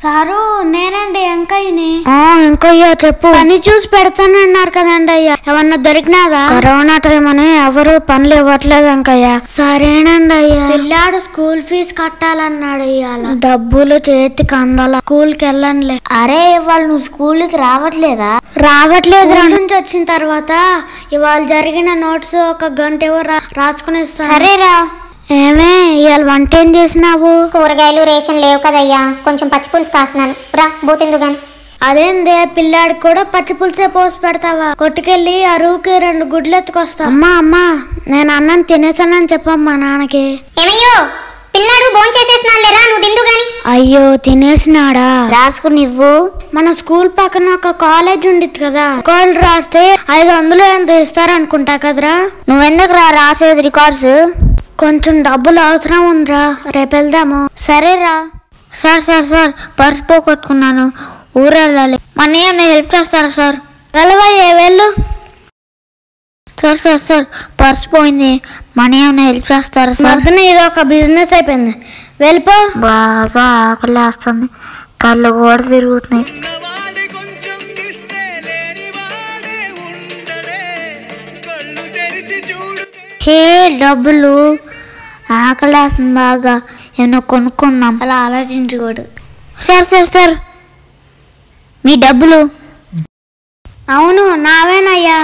sir నేనండి వెంకయ్యని వెంకయ్య చెప్పు పని చూసి పెడతానన్నారు కదండి అయ్యా ఏమన్నా దొరికినాదా కరోనా టైం అని ఎవరు పనులు ఇవ్వట్లేదు వెంకయ్య సరేనండి అయ్యా పిల్లాడు స్కూల్ ఫీజు కట్టాలన్నాడు ఇవాళ డబ్బులు చేతికి అందాల స్కూల్ కి వెళ్ళనులే అరే వాళ్ళు నువ్వు స్కూల్కి రావట్లేదా రావట్లేదు రెండు నుంచి వచ్చిన తర్వాత ఇవాళ జరిగిన నోట్స్ ఒక గంట ఏవో రా- రాసుకుని ఇస్తాను సరేరా ఏమే ఇవాళ వంట ఏం చేసినావు కూరగాయలు రేషన్ లేవు కదయ్యా కొంచెం పచ్చి పులుసు కాస్తున్నాను రా బోతిందు గాని అదేందే పిల్లాడికి కూడా పచ్చి పులుసే పోసి పెడతావా కొట్టుకెళ్ళి అరువుకి రెండు గుడ్లు ఎత్తుకొస్తా అమ్మా అమ్మా నేను అన్నం తినేసానని చెప్పమ్మా నాన్నకి ఏమయ్యో పిల్లాడు భోంచేసేసినా లేరా నువ్వు తిందు గాని అయ్యో తినేసినాడా రాసుకుని ఇవ్వు మన స్కూల్ పక్కన ఒక కాలేజ్ ఉండిద్ది కదా కోల్డ్ రాస్తే ఐదు వందలు ఎంత ఇస్తారనుకుంటా కదరా నువ్వెందుకు రా రాసేది రికార్డ్స్ కొంచెం డబ్బులు అవసరం ఉందిరా రేపు వెళ్దాము సరేరా సార్ సార్ సార్ పర్స్ పోగొట్టుకున్నాను ఊరు వెళ్ళాలి మన ఏమైనా హెల్ప్ చేస్తారా సార్ వెళ్ళవయ్యే వెళ్ళు సార్ సార్ సార్ పర్స్ పోయింది మన ఏమైనా హెల్ప్ చేస్తారా సార్ మధ్యన ఇది ఒక బిజినెస్ అయిపోయింది వెళ్ళిపో బాగా ఆకలి వేస్తుంది కళ్ళు కూడా తిరుగుతున్నాయి ఉన్నవాడి కొంచెం ఇస్తే లేనివాడే ఉండడే కళ్ళు తెరిచి చూడు హే డబ్బులు ఆకలి వేస్తుంది బాగా ఏమైనా కొనుక్కుందాం అలా ఆలోచించకూడదు సార్ సార్ సార్ మీ డబ్బులు అవును నావేనయ్యా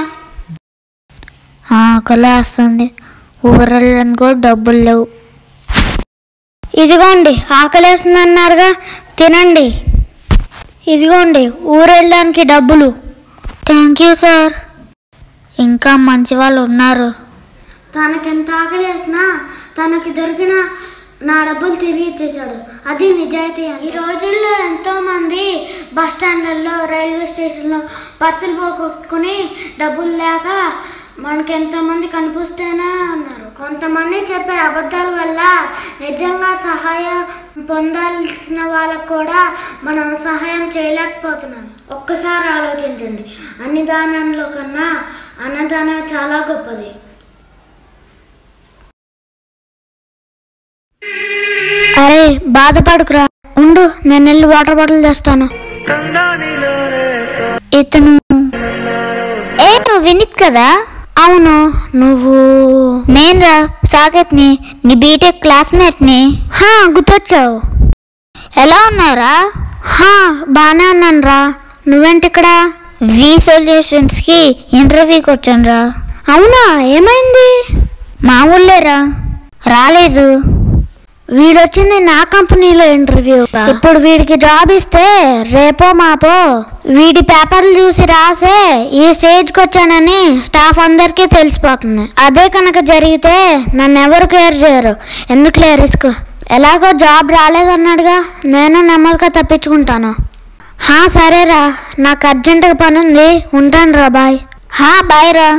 ఆకలి వేస్తుంది ఊరళ్ళని కూడా డబ్బులు లేవు ఇదిగోండి ఆకలేస్తుంది అన్నారుగా తినండి ఇదిగోండి ఊరెళ్ళడానికి డబ్బులు థ్యాంక్ యూ సార్ ఇంకా మంచి వాళ్ళు ఉన్నారు తనకెంత ఆకలేసినా తనకి దొరికిన నా డబ్బులు తిరిగి ఇచ్చేసాడు అది నిజాయితీ ఈ రోజుల్లో ఎంతో మంది బస్ స్టాండ్లలో రైల్వే స్టేషన్లో పర్సులు పోగొట్టుకుని డబ్బులు లేక మనకి ఎంతో మంది కనిపిస్తేనే ఉన్నారు కొంతమంది చెప్పే అబద్ధాల వల్ల నిజంగా సహాయం పొందాల్సిన వాళ్ళకు కూడా మనం సహాయం చేయలేకపోతున్నాం ఒక్కసారి ఆలోచించండి అన్ని దానంలో కన్నా అన్నదానం చాలా గొప్పది అరే బాధపడుకురా ఉండు నేను వెళ్ళి వాటర్ బాటిల్ తెస్తాను తందానిలోనే ఇతను ఏ నువ్వు వినిత్ కదా అవును నువ్వు నేనురా సాకేత్ని నీ బీటెక్ క్లాస్మేట్ని హా గుర్తొచ్చావు ఎలా ఉన్నావురా హా బానే ఉన్నాను రా నువ్వేంటి ఇక్కడ వి సొల్యూషన్స్కి ఇంటర్వ్యూకి వచ్చానురా అవునా ఏమైంది మా ఊళ్ళేరా రాలేదు వీడొచ్చింది నా కంపెనీలో ఇంటర్వ్యూ ఇప్పుడు వీడికి జాబ్ ఇస్తే రేపో మాపో వీడి పేపర్లు చూసి రాసే ఈ స్టేజ్కి వచ్చానని స్టాఫ్ అందరికీ తెలిసిపోతుంది అదే కనుక జరిగితే నన్ను ఎవరు కేర్ చేయరు ఎందుకులే రిస్క్ ఎలాగో జాబ్ రాలేదన్నాడుగా నేను నెమ్మదిగా తప్పించుకుంటాను హా సరేరా నాకు అర్జెంటుగా పని ఉంది ఉంటాను రా బాయ్ హా బాయ్ రా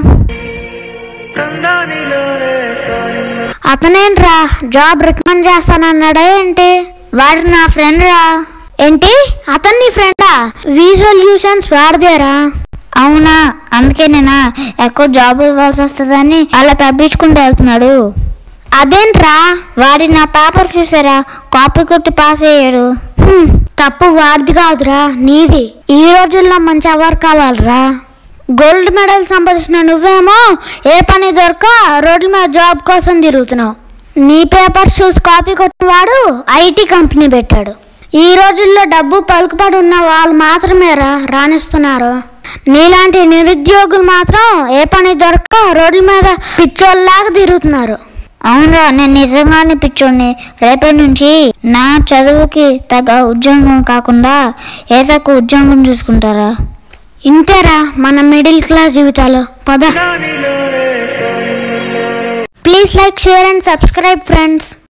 తందానిలోనే తానిన్న అతనేంట్రా జాబ్ రికమెండ్ చేస్తానన్నాడా ఏంటి వాడు నా ఫ్రెండ్ రా ఏంటి అతను నీ ఫ్రెండా వి సొల్యూషన్స్ వాడదేరా అవునా అందుకే నేను ఎక్కువ జాబ్ ఇవ్వాల్సి వస్తుందని అలా తప్పించుకుంటూ వెళ్తున్నాడు అదేంట్రా వాడి నా పేపర్ చూసారా కాపీ కొట్టి పాస్ అయ్యాడు హ్మ్, తప్పు వాడిది కాదురా నీది ఈ రోజుల్లో మంచి అవర్ కావాలరా గోల్డ్ మెడల్ సంపాదించిన నువ్వేమో ఏ పని దొరక రోడ్ల మీద జాబ్ కోసం తిరుగుతున్నావు నీ పేపర్స్ చూసి కాపీ కొట్టిన వాడు ఐటీ కంపెనీ పెట్టాడు ఈ రోజుల్లో డబ్బు పలుకుబడి ఉన్న వాళ్ళు మాత్రమేరా రాణిస్తున్నారు నీలాంటి నిరుద్యోగులు మాత్రం ఏ పని దొరక రోడ్ల మీద పిచ్చోళ్ళలాగా తిరుగుతున్నారు అవునరా నేను నిజంగానే పిచ్చోడిని రేపటి నుంచి నా చదువుకి తగ్గ ఉద్యోగం కాకుండా ఏ తక్కువ ఉద్యోగం చూసుకుంటారా ఇంతేరా మన మిడిల్ క్లాస్ జీవితాలు పద దానిలోనే తానిన్న please like share and subscribe friends